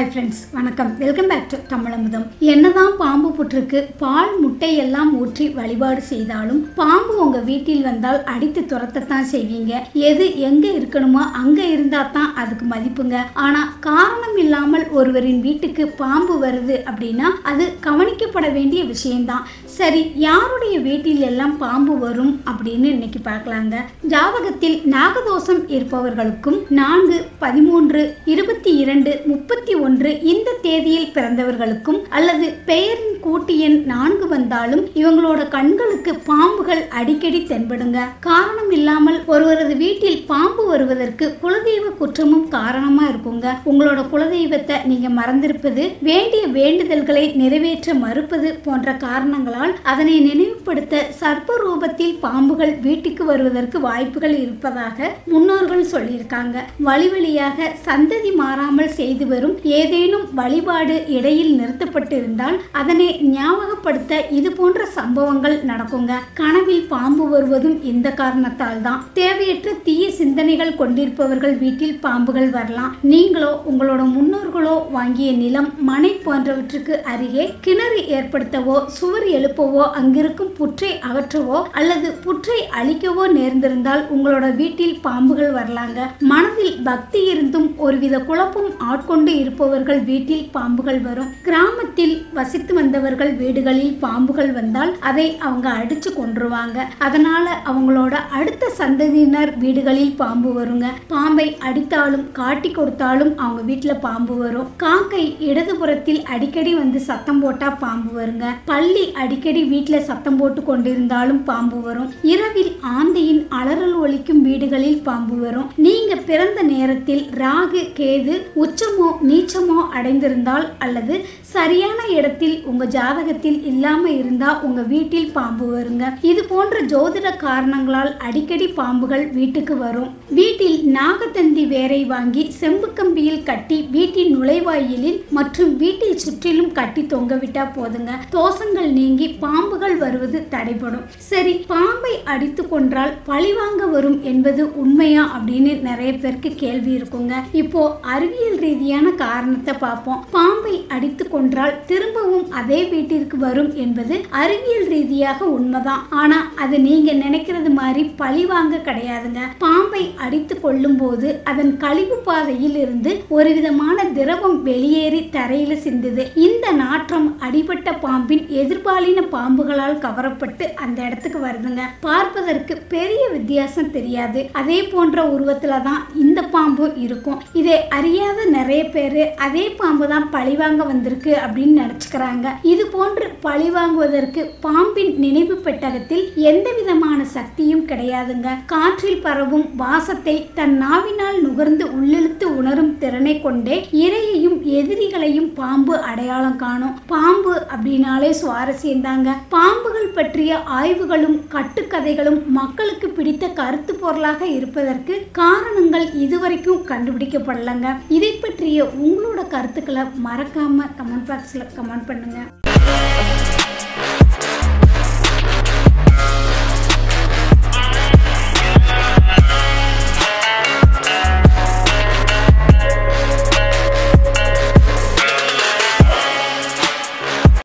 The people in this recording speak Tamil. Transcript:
ஹாய் ஃப்ரெண்ட்ஸ் வணக்கம் வெல்கம் பேக் டு தமிழமுதம் என்னதான் பாம்பு புற்றுக்கு பால் முட்டை எல்லாம் ஊற்றி வழிபாடு செய்தாலும் பாம்பு உங்க வீட்டில் வந்தால் அடித்து துரத்தத்தான் செய்வீங்க எது எங்க இருக்கணுமோ அங்க இருந்தா தான் அதுக்கு மதிப்புங்க ஆனா காரணம் இல்லாமல் ஒருவரின் வீட்டுக்கு பாம்பு வருது அப்படின்னா அது கவனிக்கப்பட வேண்டிய விஷயம்தான் சரி யாருடைய வீட்டில் எல்லாம் பாம்பு வரும் அப்படின்னு இன்னைக்கு பார்க்கலாங்க ஜாதகத்தில் நாகதோஷம் இருப்பவர்களுக்கும் நான்கு பதிமூன்று இருபத்தி இரண்டு முப்பத்தி ஒன்று இந்த தேதியில் பிறந்தவர்களுக்கும் அல்லது பெயரின் கூட்டு எண் நான்கு வந்தாலும் இவங்களோட கண்களுக்கு பாம்புகள் அடிக்கடி தென்படுங்க காரணம் இல்லாமல் ஒருவரது வீட்டில் பாம்பு வருவதற்கு குலதெய்வ குற்றமும் காரணமா இருக்குங்க உங்களோட குலதெய்வத்தை நீங்க மறந்திருப்பது வேண்டிய வேண்டுதல்களை நிறைவேற்ற மறுப்பது போன்ற காரணங்களால் அதனை நினைவுபடுத்த சர்ப்ப ரூபத்தில் பாம்புகள் வீட்டுக்கு வருவதற்கு வாய்ப்புகள் இருப்பதாக முன்னோர்கள் சொல்லியிருக்காங்க வழி வழியாக சந்ததி மாறாமல் செய்து வரும் ஏதேனும் வழிபாடு இடையில் நிறுத்தப்பட்டிருந்தால் அதனை ஞாபகப்படுத்த இது போன்ற சம்பவங்கள் நடக்குங்க கனவில் பாம்பு வருவதும் இந்த காரணத்தால் தான் தேவையற்ற தீய சிந்தனைகள் கொண்டிருப்பவர்கள் வீட்டில் பாம்புகள் வரலாம் நீங்களோ உங்களோட முன்னோர்களோ வாங்கிய நிலம் மனை போன்றவற்றுக்கு அருகே கிணறு ஏற்படுத்தவோ சுவர் எழுப்பவோ அங்கிருக்கும் புற்றை அகற்றவோ அல்லது புற்றை அழிக்கவோ நேர்ந்திருந்தால் உங்களோட வீட்டில் பாம்புகள் வரலாங்க மனதில் பக்தி இருந்தும் ஒருவித குழப்பம் ஆட்கொண்டு இருப்பவர்கள் வீட்டில் பாம்புகள் வரும் கிராமத்தில் வசித்து வந்தவர்கள் வீடுகளில் பாம்புகள் வந்தால் அதை அவங்க அடிச்சு கொன்றுவாங்க அதனால அவங்களோட அடுத்த சந்ததியினர் வீடுகளில் பாம்பு வருங்க பாம்பை அடித்தாலும் காட்டி கொடுத்தாலும் அவங்க வீட்டுல பாம்பு வரும் காக்கை இடதுபுறத்தில் அடிக்கடி வந்து சத்தம் போட்டா பாம்பு வருங்க பள்ளி அடிக்கடி வீட்டுல சத்தம் போட்டு கொண்டிருந்தாலும் பாம்பு வரும் இரவில் ஆந்தையின் அலறல் ஒலிக்கும் வீடுகளில் பாம்பு வரும் நீங்க பிறந்த நேரத்தில் ராகு கேது உச்சமோ நீச்சமோ அடைந்திருந்தால் அல்லது சரியான இடத்தில் உங்க ஜாதகத்தில் இல்லாம இருந்தா உங்க வீட்டில் பாம்பு வருங்க இது போன்ற ஜோதிட காரணங்களால் அடிக்கடி பாம்புகள் வீட்டுக்கு வரும் வீட்டில் நாகத்தந்தி வேரை வாங்கி செம்பு கம்பியில் கட்டி வீட்டின் நுழைவாயிலில் மற்றும் வீட்டை சுற்றிலும் கட்டி தொங்கவிட்டா போதுங்க தோஷங்கள் நீங்கி பாம்புகள் வருவது தடைபடும் சரி பாம்பை அடித்து கொன்றால் பழிவாங்க வரும் என்பது உண்மையா அப்படின்னு நிறைய பேருக்கு கேள்வி இருக்குங்க இப்போ அறிவியல் ரீதியான காரணத்தை பார்ப்போம் பாம்பை அடித்து கொன்றால் திரும்பவும் அதே வீட்டிற்கு வரும் என்பது அறிவியல் ரீதியாக உண்மைதான் ஆனா அது நீங்க நினைக்கிறது மாதிரி பழி வாங்க கிடையாதுங்க பாம்பை அடித்து கொள்ளும் போது அதன் கழிவு பாதையில் இருந்து ஒரு விதமான திரவம் வெளியேறி தரையில சிந்துது இந்த நாற்றம் அடிபட்ட பாம்பின் எதிர்பாலின பாம்புகளால் கவரப்பட்டு அந்த இடத்துக்கு வருதுங்க பார்ப்பதற்கு பெரிய வித்தியாசம் தெரியாது அதே போன்ற உருவத்துல தான் இந்த பாம்பு இருக்கும் இதை அறியாத நிறைய பேர் அதே பாம்பு தான் பழிவாங்க வந்திருக்கு அப்படின்னு நினைச்சுக்கிறாங்க இது போன்று பழிவாங்குவதற்கு பாம்பின் நினைவு பெட்டகத்தில் எந்த விதமான சக்தியும் கிடையாதுங்க காற்றில் பரவும் வாசத்தை தன் நாவினால் நுகர்ந்து உள்ளிழுத்து உணரும் திறனை கொண்டே இரையையும் எதிரிகளையும் பாம்பு அடையாளம் காணும் பாம்பு அப்படின்னாலே சுவாரஸ்யம் தாங்க பாம்புகள் பற்றிய ஆய்வுகளும் கட்டுக்கதைகளும் மக்களுக்கு பிடித்த கருத்து பொருளாக இருப்பதற்கு காரணங்கள் இதுவரைக்கும் கண்டுபிடிக்கப்படலங்க இதை பற்றிய உங்களோட கருத்துக்களை மறக்காம கமெண்ட் பாக்ஸ்ல கமெண்ட் பண்ணுங்க